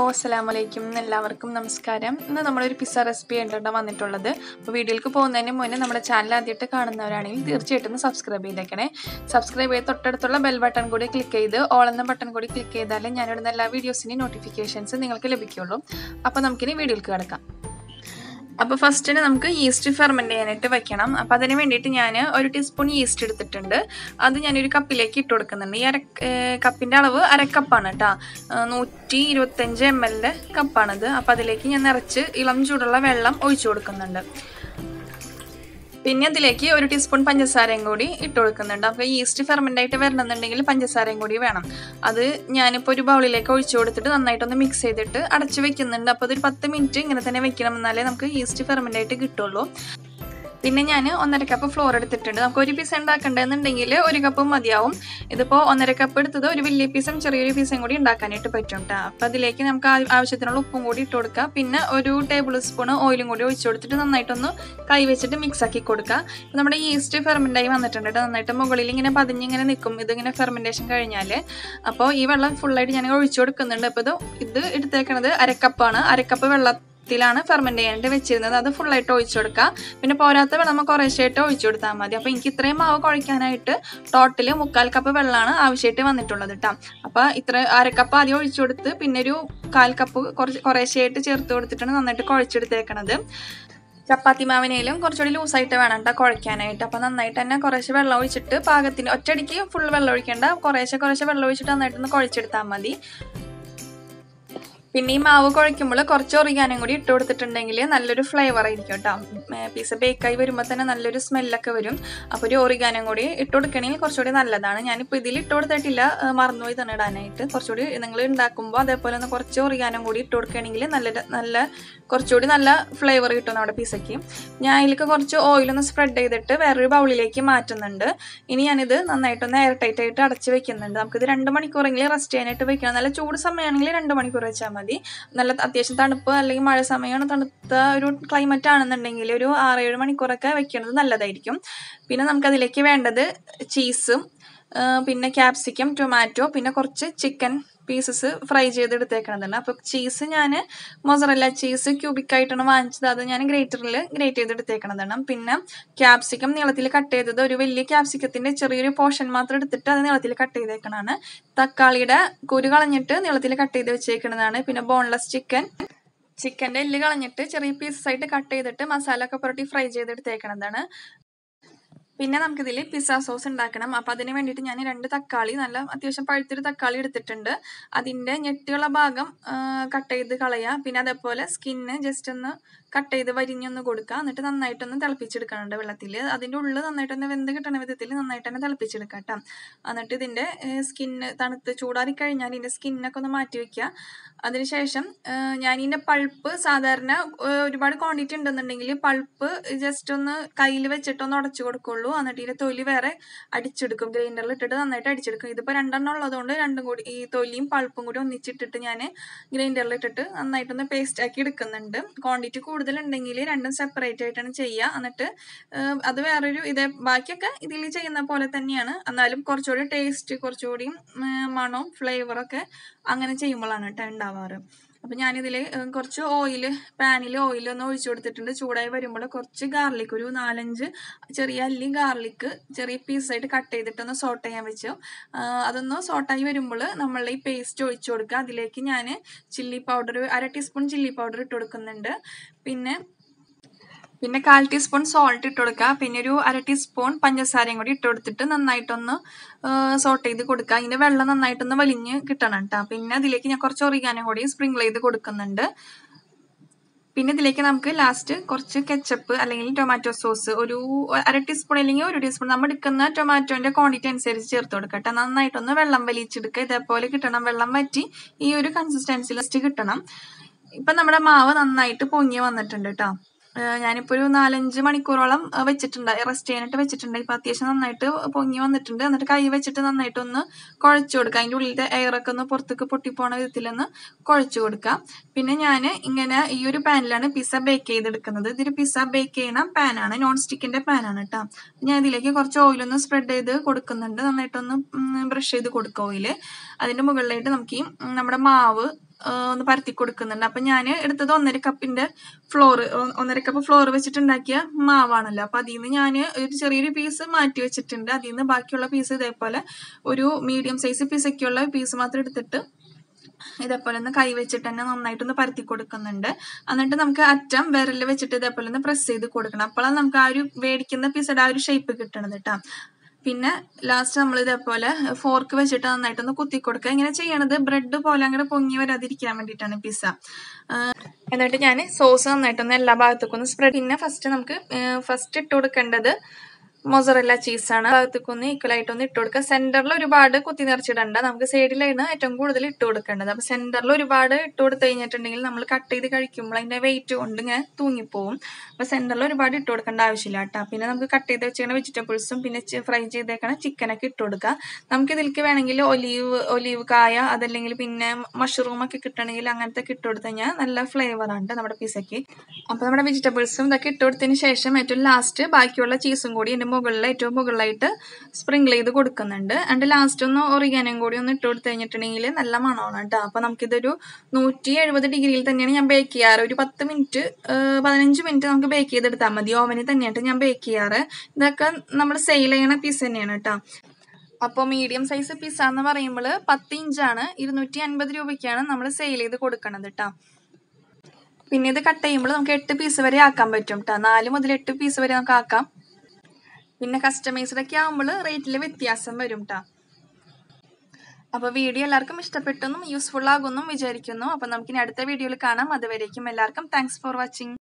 അസ്സലാമലൈക്കും എല്ലാവർക്കും നമസ്കാരം ഇന്ന് നമ്മളൊരു പിസ്സ റെസിപ്പി ആയിട്ടാണ് വന്നിട്ടുള്ളത് അപ്പോൾ വീഡിയോയിലേക്ക് പോകുന്നതിന് മുന്നേ നമ്മുടെ ചാനൽ ആദ്യമായിട്ട് കാണുന്നവരാണെങ്കിൽ തീർച്ചയായിട്ടും ഒന്ന് സബ്സ്ക്രൈബ് ചെയ്തേക്കണേ സബ്സ്ക്രൈബ് ചെയ്ത് തൊട്ടടുത്തുള്ള ബെൽ ബട്ടൺ കൂടി ക്ലിക്ക് ചെയ്ത് ഓൾ എന്ന ബട്ടൺ കൂടി ക്ലിക്ക് ചെയ്താലേ ഞാനിടുന്ന എല്ലാ വീഡിയോസിൻ്റെയും നോട്ടിഫിക്കേഷൻസ് നിങ്ങൾക്ക് ലഭിക്കുള്ളൂ അപ്പോൾ നമുക്കിനി വീഡിയോയിലേക്ക് കിടക്കാം അപ്പോൾ ഫസ്റ്റിന് നമുക്ക് ഈസ്റ്റ് ഫെർമെൻറ്റ് ചെയ്യാനായിട്ട് വെക്കണം അപ്പോൾ അതിന് വേണ്ടിയിട്ട് ഞാൻ ഒരു ടീസ്പൂൺ ഈസ്റ്റ് എടുത്തിട്ടുണ്ട് അത് ഞാനൊരു കപ്പിലേക്ക് ഇട്ട് കൊടുക്കുന്നുണ്ട് ഈ അര കപ്പിൻ്റെ അളവ് അരക്കപ്പാണ് കേട്ടോ നൂറ്റി ഇരുപത്തഞ്ച് എം എല്ലിൻ്റെ കപ്പാണിത് അപ്പോൾ അതിലേക്ക് ഞാൻ നിറച്ച് ഇളം ചൂടുള്ള വെള്ളം ഒഴിച്ചു കൊടുക്കുന്നുണ്ട് പിന്നെ അതിലേക്ക് ഒരു ടീസ്പൂൺ പഞ്ചസാരയും കൂടി ഇട്ട് കൊടുക്കുന്നുണ്ട് അപ്പോൾ ഈസ്റ്റ് ഫെർമെൻ്റ് ആയിട്ട് വരണമെന്നുണ്ടെങ്കിൽ പഞ്ചസാരയും കൂടി വേണം അത് ഞാനിപ്പോൾ ഒരു ബൗളിലേക്ക് ഒഴിച്ചു കൊടുത്തിട്ട് നന്നായിട്ടൊന്ന് മിക്സ് ചെയ്തിട്ട് അടച്ച് വെക്കുന്നുണ്ട് അപ്പോൾ അതൊരു പത്ത് മിനിറ്റ് ഇങ്ങനെ തന്നെ വെക്കണം എന്നാലേ നമുക്ക് ഈസ്റ്റ് ഫെർമെൻ്റ് ആയിട്ട് കിട്ടുള്ളൂ പിന്നെ ഞാൻ ഒന്നര കപ്പ് ഫ്ലോർ എടുത്തിട്ടുണ്ട് നമുക്ക് ഒരു പീസ് ഉണ്ടാക്കണ്ടെന്നുണ്ടെങ്കിൽ ഒരു കപ്പ് മതിയാവും ഇതിപ്പോൾ ഒന്നര കപ്പ് എടുത്തത് ഒരു വലിയ പീസും ചെറിയൊരു പീസും കൂടി ഉണ്ടാക്കാനായിട്ട് പറ്റും കേട്ടോ അപ്പോൾ അതിലേക്ക് നമുക്ക് ആവശ്യത്തിനുള്ള ഉപ്പും കൂടി ഇട്ട് കൊടുക്കുക പിന്നെ ഒരു ടേബിൾ സ്പൂൺ ഓയിലും കൂടി ഒഴിച്ചു കൊടുത്തിട്ട് നന്നായിട്ടൊന്ന് കൈ വെച്ചിട്ട് മിക്സ് ആക്കി കൊടുക്കുക നമ്മുടെ ഈസ്റ്റ് ഫെർമെൻ്റായി വന്നിട്ടുണ്ട് കേട്ടോ നന്നായിട്ട് മുകളിൽ ഇങ്ങനെ പതിഞ്ഞിങ്ങനെ നിൽക്കും ഇതിങ്ങനെ ഫെർമെൻറ്റേഷൻ കഴിഞ്ഞാൽ അപ്പോൾ ഈ വെള്ളം ഫുള്ളായിട്ട് ഞാൻ ഒഴിച്ചു കൊടുക്കുന്നുണ്ട് അപ്പോൾ ഇത് ഇത് എടുത്തേക്കണത് അരക്കപ്പാണ് അരക്കപ്പ് വെള്ളം ത്തിലാണ് ഫെർമെൻറ്റ് ചെയ്യാനായിട്ട് വെച്ചിരുന്നത് അത് ഫുള്ളായിട്ട് ഒഴിച്ചു കൊടുക്കുക പിന്നെ പോരാത്ത വെള്ളം നമുക്ക് കുറേശ്ശായിട്ട് ഒഴിച്ചു കൊടുത്താൽ മതി അപ്പോൾ എനിക്ക് ഇത്രയും മാവ് കുഴയ്ക്കാനായിട്ട് ടോട്ടൽ മുക്കാൽ കപ്പ് വെള്ളമാണ് ആവശ്യമായിട്ട് വന്നിട്ടുള്ളത് കേട്ടോ അപ്പോൾ ഇത്ര അരക്കപ്പ് ആദ്യം ഒഴിച്ചു കൊടുത്ത് പിന്നെ ഒരു കാൽ കപ്പ് കുറച്ച് കുറേശ്ശായിട്ട് ചേർത്ത് കൊടുത്തിട്ടാണ് നന്നായിട്ട് കുഴച്ചെടുത്തേക്കണത് ചപ്പാത്തി മാവിനേലും കുറച്ചുകൂടി ലൂസായിട്ട് വേണം കേട്ടോ കുഴയ്ക്കാനായിട്ട് അപ്പോൾ നന്നായിട്ട് തന്നെ കുറേശ്ശെ വെള്ളം ഒഴിച്ചിട്ട് പാകത്തിന് ഒറ്റയടിക്ക് ഫുൾ വെള്ളം ഒഴിക്കേണ്ട കുറേശ്ശെ കുറേശ്ശെ വെള്ളം ഒഴിച്ചിട്ട് നന്നായിട്ടൊന്ന് കുഴച്ചെടുത്താൽ മതി പിന്നെ ഈ മാവ് കുഴയ്ക്കുമ്പോൾ കുറച്ച് ഒറിഗാനും കൂടി ഇട്ട് കൊടുത്തിട്ടുണ്ടെങ്കിൽ നല്ലൊരു ഫ്ലേവർ ആയിരിക്കും കേട്ടോ പീസ് ബേക്കായി വരുമ്പോൾ തന്നെ നല്ലൊരു സ്മെല്ലൊക്കെ വരും അപ്പോൾ ഒരു ഒറിഗാനും കൂടി ഇട്ട് കൊടുക്കണമെങ്കിൽ കുറച്ചുകൂടി നല്ലതാണ് ഞാനിപ്പോൾ ഇതിൽ ഇട്ട് കൊടുത്തിട്ടില്ല മറന്നുപോയി തന്നെ ഇടാനായിട്ട് കുറച്ചുകൂടി നിങ്ങൾ ഉണ്ടാക്കുമ്പോൾ അതേപോലെ ഒന്ന് കുറച്ച് ഒറിഗാനും കൂടി ഇട്ട് കൊടുക്കുകയാണെങ്കിൽ നല്ല നല്ല കുറച്ചുകൂടി നല്ല ഫ്ലേവർ കിട്ടും നമ്മുടെ പിസയ്ക്ക് ഞാൻ അതിലേക്ക് കുറച്ച് ഓയിലൊന്ന് സ്പ്രെഡ് ചെയ്തിട്ട് വേറൊരു ബൗളിലേക്ക് മാറ്റുന്നുണ്ട് ഇനി ഞാനിത് നന്നായിട്ടൊന്ന് എയർ ടൈറ്റ് ആയിട്ട് അടച്ച് വെക്കുന്നുണ്ട് നമുക്കിത് രണ്ട് മണിക്കൂറെങ്കിലും റെസ്റ്റ് ചെയ്യാനായിട്ട് വെക്കണം നല്ല ചൂട് സമയമാണെങ്കിൽ രണ്ട് മണിക്കൂർ വെച്ചാൽ മതി നല്ല അത്യാവശ്യം തണുപ്പ് അല്ലെങ്കിൽ മഴ സമയമാണ് തണുത്ത ഒരു ക്ലൈമറ്റ് ആണെന്നുണ്ടെങ്കിൽ ഒരു ആറേഴ് മണിക്കൂറൊക്കെ വെക്കുന്നത് നല്ലതായിരിക്കും പിന്നെ നമുക്കതിലേക്ക് വേണ്ടത് ചീസും പിന്നെ ക്യാപ്സിക്കം ടൊമാറ്റോ പിന്നെ കുറച്ച് ചിക്കൻ പീസസ് ഫ്രൈ ചെയ്തെടുത്തേക്കണതുണ്ട് അപ്പോൾ ചീസ് ഞാൻ മൊസറല്ല ചീസ് ക്യൂബിക്കായിട്ടാണ് വാങ്ങിച്ചത് അത് ഞാൻ ഗ്രേറ്ററിൽ ഗ്രേറ്റ് ചെയ്തെടുത്തേക്കണതാണ് പിന്നെ ക്യാപ്സിക്കം നീളത്തിൽ കട്ട് ചെയ്തത് ഒരു വലിയ ക്യാപ്സിക്കത്തിൻ്റെ ചെറിയൊരു പോർഷൻ മാത്രം എടുത്തിട്ട് അത് നീളത്തിൽ കട്ട് ചെയ്തേക്കണതാണ് തക്കാളിയുടെ കുരു കളഞ്ഞിട്ട് നീളത്തിൽ കട്ട് ചെയ്ത് വെച്ചേക്കണതാണ് പിന്നെ ബോൺലെസ് ചിക്കൻ ചിക്കൻ്റെ എല്ല് കളഞ്ഞിട്ട് ചെറിയ പീസസ് ആയിട്ട് കട്ട് ചെയ്തിട്ട് മസാല ഒക്കെ പുരട്ടി ഫ്രൈ ചെയ്തെടുത്തേക്കണതാണ് പിന്നെ നമുക്കിതിൽ പിസ്സ സോസ് ഉണ്ടാക്കണം അപ്പോൾ അതിന് വേണ്ടിയിട്ട് ഞാൻ രണ്ട് തക്കാളി നല്ല അത്യാവശ്യം പഴുത്തൊരു തക്കാളി എടുത്തിട്ടുണ്ട് അതിൻ്റെ ഞെട്ടിയുള്ള ഭാഗം കട്ട് ചെയ്ത് കളയുക പിന്നെ അതേപോലെ സ്കിന്ന് ജസ്റ്റ് ഒന്ന് കട്ട് ചെയ്ത് വരിഞ്ഞൊന്ന് കൊടുക്കുക എന്നിട്ട് നന്നായിട്ടൊന്ന് തിളപ്പിച്ചെടുക്കാനുണ്ട് വെള്ളത്തിൽ അതിൻ്റെ ഉള്ളിൽ നന്നായിട്ടൊന്ന് വെന്ത് കിട്ടുന്ന വിധത്തിൽ നന്നായിട്ട് തന്നെ തിളപ്പിച്ചെടുക്കുക കേട്ടോ എന്നിട്ട് ഇതിൻ്റെ സ്കിന്ന് തണുത്ത് ചൂടാറി കഴിഞ്ഞാൽ ഇതിൻ്റെ സ്കിന്നൊക്കെ ഒന്ന് മാറ്റി വയ്ക്കുക അതിനുശേഷം ഞാൻ ഇതിൻ്റെ പൾപ്പ് സാധാരണ ഒരുപാട് ക്വാണ്ടിറ്റി ഉണ്ടെന്നുണ്ടെങ്കിൽ പൾപ്പ് ജസ്റ്റ് ഒന്ന് കയ്യിൽ വെച്ചിട്ട് ഒന്ന് ഉടച്ചു കൊടുക്കുള്ളൂ എന്നിട്ട് ഇതിൻ്റെ തൊലി വേറെ അടിച്ചെടുക്കും ഗ്രൈൻഡറിൽ ഇട്ടിട്ട് നന്നായിട്ട് അടിച്ചെടുക്കും ഇതിപ്പോൾ രണ്ടെണ്ണം ഉള്ളതുകൊണ്ട് രണ്ടും കൂടി ഈ തൊലിയും പൾപ്പും കൂടി ഒന്നിച്ചിട്ടിട്ട് ഞാൻ ഗ്രൈൻഡറിൽ ഇട്ടിട്ട് നന്നായിട്ടൊന്ന് പേസ്റ്റ് ആക്കി എടുക്കുന്നുണ്ട് ക്വാണ്ടിറ്റി കൂടുതലുണ്ടെങ്കിൽ രണ്ടും സെപ്പറേറ്റ് ആയിട്ടാണ് ചെയ്യുക എന്നിട്ട് അത് വേറൊരു ഇതേ ബാക്കിയൊക്കെ ഇതിൽ ചെയ്യുന്ന പോലെ തന്നെയാണ് എന്നാലും കുറച്ചുകൂടി ടേസ്റ്റ് കുറച്ചുകൂടി മണവും ഫ്ലേവറൊക്കെ അങ്ങനെ ചെയ്യുമ്പോഴാണ് കേട്ടോ ഉണ്ടാവാറ് അപ്പം ഞാനിതിൽ കുറച്ച് ഓയിൽ പാനിൽ ഓയിൽ ഒന്ന് ഒഴിച്ചു കൊടുത്തിട്ടുണ്ട് ചൂടായി വരുമ്പോൾ കുറച്ച് ഗാർലിക് ഒരു നാലഞ്ച് ചെറിയ അല്ലി ഗാർലിക് ചെറിയ പീസായിട്ട് കട്ട് ചെയ്തിട്ടൊന്ന് സോട്ട് ചെയ്യാൻ വെച്ചു അതൊന്ന് സോട്ടായി വരുമ്പോൾ നമ്മൾ ഈ പേസ്റ്റ് ഒഴിച്ചു കൊടുക്കുക അതിലേക്ക് ഞാൻ ചില്ലി പൗഡർ അര ടീസ്പൂൺ ചില്ലി പൗഡർ ഇട്ട് കൊടുക്കുന്നുണ്ട് പിന്നെ പിന്നെ കാൽ ടീസ്പൂൺ സോൾട്ട് ഇട്ട് കൊടുക്കുക പിന്നെ ഒരു അര ടീസ്പൂൺ പഞ്ചസാരയും കൂടി ഇട്ട് കൊടുത്തിട്ട് നന്നായിട്ടൊന്ന് സോട്ട് ചെയ്ത് കൊടുക്കുക അതിൻ്റെ വെള്ളം നന്നായിട്ടൊന്ന് വലിഞ്ഞ് കിട്ടണം കേട്ടോ പിന്നെ അതിലേക്ക് ഞാൻ കുറച്ച് ഒറിഗാനും കൂടി സ്പ്രിങ്കിൾ ചെയ്ത് കൊടുക്കുന്നുണ്ട് പിന്നെ ഇതിലേക്ക് നമുക്ക് ലാസ്റ്റ് കുറച്ച് കെച്ചപ്പ് അല്ലെങ്കിൽ ടൊമാറ്റോ സോസ് ഒരു അര ടീസ്പൂൺ അല്ലെങ്കിൽ ഒരു ടീസ്പൂൺ നമ്മൾ എടുക്കുന്ന ടൊമാറ്റോൻ്റെ ക്വാണ്ടിറ്റി അനുസരിച്ച് ചേർത്ത് കൊടുക്കട്ടെ നന്നായിട്ടൊന്ന് വെള്ളം വലിച്ചെടുക്കുക ഇതേപോലെ കിട്ടണം വെള്ളം വറ്റി ഈ ഒരു കൺസിസ്റ്റൻസിൽ കിട്ടണം ഇപ്പം നമ്മുടെ മാവ് നന്നായിട്ട് പൊങ്ങി വന്നിട്ടുണ്ട് കേട്ടോ ഞാനിപ്പോൾ ഒരു നാലഞ്ച് മണിക്കൂറോളം വെച്ചിട്ടുണ്ട് റെസ്റ്റ് ചെയ്യാനായിട്ട് വെച്ചിട്ടുണ്ട് ഇപ്പോൾ അത്യാവശ്യം നന്നായിട്ട് പൊങ്ങി വന്നിട്ടുണ്ട് എന്നിട്ട് കൈ വെച്ചിട്ട് നന്നായിട്ടൊന്ന് കുഴച്ച് കൊടുക്കുക അതിൻ്റെ ഉള്ളിലത്തെ എയറൊക്കെ ഒന്ന് പുറത്തേക്ക് പൊട്ടിപ്പോണ വിധത്തിലൊന്ന് കുഴച്ച് കൊടുക്കുക പിന്നെ ഞാൻ ഇങ്ങനെ ഈ ഒരു പാനിലാണ് പിസ്സ ബേക്ക് ചെയ്തെടുക്കുന്നത് ഇതൊരു പിസ്സ ബേക്ക് ചെയ്യുന്ന പാനാണ് നോൺ സ്റ്റിക്കിൻ്റെ പാനാണ് കേട്ടോ ഞാൻ ഇതിലേക്ക് കുറച്ച് ഓയിലൊന്ന് സ്പ്രെഡ് ചെയ്ത് കൊടുക്കുന്നുണ്ട് നന്നായിട്ടൊന്ന് ബ്രഷ് ചെയ്ത് കൊടുക്കുക ഓയിൽ അതിൻ്റെ മുകളിലായിട്ട് നമുക്ക് ഈ നമ്മുടെ മാവ് ആ, ഒന്ന് പരത്തി കൊടുക്കുന്നുണ്ട് അപ്പം ഞാൻ എടുത്തത് ഒന്നര കപ്പിൻ്റെ ഫ്ലോർ ഒന്നര കപ്പ് ഫ്ലോർ വെച്ചിട്ടുണ്ടാക്കിയ മാവാണല്ലോ അപ്പം അതിൽ നിന്ന് ഞാൻ ഒരു ചെറിയൊരു പീസ് മാറ്റി വെച്ചിട്ടുണ്ട് അതിൽ നിന്ന് ബാക്കിയുള്ള പീസ് ഇതേപോലെ ഒരു മീഡിയം സൈസ് പീസൊക്കെയുള്ള പീസ് മാത്രം എടുത്തിട്ട് ഇതേപോലെ ഒന്ന് കൈ വെച്ചിട്ട് തന്നെ നന്നായിട്ടൊന്ന് പരത്തി കൊടുക്കുന്നുണ്ട് എന്നിട്ട് നമുക്ക് അറ്റം വിരലിൽ വെച്ചിട്ട് ഇതേപോലെ ഒന്ന് പ്രസ് ചെയ്ത് കൊടുക്കണം അപ്പോഴാണ് നമുക്ക് ആ ഒരു മേടിക്കുന്ന പിസയുടെ ആ ഒരു ഷേപ്പ് കിട്ടണത് കേട്ടോ പിന്നെ ലാസ്റ്റ് നമ്മൾ ഇതേപോലെ ഫോർക്ക് വെച്ചിട്ട് നന്നായിട്ടൊന്ന് കുത്തി കൊടുക്കുക ഇങ്ങനെ ചെയ്യണത് ബ്രെഡ് പോലെ അങ്ങനെ പൊങ്ങി വരാതിരിക്കാൻ വേണ്ടിയിട്ടാണ് പിസ്സ എന്നിട്ട് ഞാൻ സോസ് നന്നായിട്ടൊന്ന് എല്ലാ ഭാഗത്തേക്കും ഒന്ന് സ്പ്രെഡ് പിന്നെ ഫസ്റ്റ് നമുക്ക് ഫസ്റ്റ് ഇട്ട് കൊടുക്കേണ്ടത് മൊസറല്ല ചീസാണ് ഭാഗത്തേക്കൊന്ന് ഈക്വൽ ആയിട്ടൊന്ന് ഇട്ട് കൊടുക്കുക സെന്ററിൽ ഒരുപാട് കുത്തി നിറച്ചിടണ്ട നമുക്ക് സൈഡിലാണ് ഏറ്റവും കൂടുതൽ ഇട്ട് കൊടുക്കേണ്ടത് അപ്പൊ സെന്ററിൽ ഒരുപാട് ഇട്ട് കൊടുത്തു കഴിഞ്ഞിട്ടുണ്ടെങ്കിൽ നമ്മൾ കട്ട് ചെയ്ത് കഴിക്കുമ്പോൾ അതിന്റെ വെയിറ്റ് കൊണ്ട് ഇങ്ങനെ തൂങ്ങിപ്പോവും അപ്പൊ സെന്ററിൽ ഒരുപാട് ഇട്ട് കൊടുക്കേണ്ട ആവശ്യമില്ല കേട്ടോ പിന്നെ നമുക്ക് കട്ട് ചെയ്ത് വെച്ചിരിക്കുന്ന വെജിറ്റബിൾസും പിന്നെ ഫ്രൈ ചെയ്തേക്കണ ചിക്കനൊക്കെ ഇട്ട് കൊടുക്കുക നമുക്ക് ഇതിലേക്ക് വേണമെങ്കിൽ ഒലീവ് ഒലീവ് കായ അതല്ലെങ്കിൽ പിന്നെ മഷ്റൂം ഒക്കെ കിട്ടണമെങ്കിൽ അങ്ങനത്തെ ഒക്കെ ഇട്ട് കൊടുത്തു കഴിഞ്ഞാൽ നല്ല ഫ്ലേവർ ആണ് നമ്മുടെ പിസയ്ക്ക് അപ്പൊ നമ്മുടെ വെജിറ്റബിൾസും ഇതൊക്കെ ഇട്ട് കൊടുത്തതിന് ശേഷം ഏറ്റവും ലാസ്റ്റ് ബാക്കിയുള്ള ചീസും കൂടി ഇതിന്റെ മുകളിൽ ഏറ്റവും മുകളിലായിട്ട് സ്പ്രിങ്കിൾ ചെയ്ത് കൊടുക്കുന്നുണ്ട് അതിന്റെ ലാസ്റ്റ് ഒന്ന് ഒറിഗാനും കൂടി ഒന്ന് ഇട്ട് കൊടുത്തു കഴിഞ്ഞിട്ടുണ്ടെങ്കിൽ നല്ല മണമാണ് കേട്ടോ അപ്പൊ നമുക്കിതൊരു നൂറ്റി എഴുപത് ഡിഗ്രിയിൽ തന്നെയാണ് ഞാൻ ബേക്ക് ചെയ്യാറ് ഒരു പത്ത് മിനിറ്റ് പതിനഞ്ച് മിനിറ്റ് നമുക്ക് ബേക്ക് ചെയ്തെടുത്താൽ മതി ഓവനിൽ തന്നെയായിട്ട് ഞാൻ ബേക്ക് ചെയ്യാറ് ഇതൊക്കെ നമ്മൾ സെയിൽ ചെയ്യണ പീസ് തന്നെയാണ് കേട്ടോ അപ്പോൾ മീഡിയം സൈസ് പിസ്സ എന്ന് പറയുമ്പോൾ പത്ത് ഇഞ്ചാണ് ഇരുന്നൂറ്റി അൻപത് രൂപയ്ക്കാണ് നമ്മൾ സെയിൽ ചെയ്ത് കൊടുക്കണത് കേട്ടോ പിന്നെ ഇത് കട്ട് ചെയ്യുമ്പോൾ നമുക്ക് എട്ട് പീസ് വരെ ആക്കാൻ പറ്റും കേട്ടോ നാല് മുതൽ എട്ട് പീസ് വരെ നമുക്ക് ആക്കാം പിന്നെ കസ്റ്റമൈസ്ഡ് ഒക്കെ ആകുമ്പോൾ റേറ്റിൽ വ്യത്യാസം വരും കേട്ടോ അപ്പോൾ വീഡിയോ എല്ലാവർക്കും ഇഷ്ടപ്പെട്ടെന്നും യൂസ്ഫുൾ ആകുമെന്നും വിചാരിക്കുന്നു അപ്പോൾ നമുക്കിനി അടുത്ത വീഡിയോയിൽ കാണാം അതുവരേക്കും എല്ലാവർക്കും താങ്ക്സ് ഫോർ വാച്ചിങ്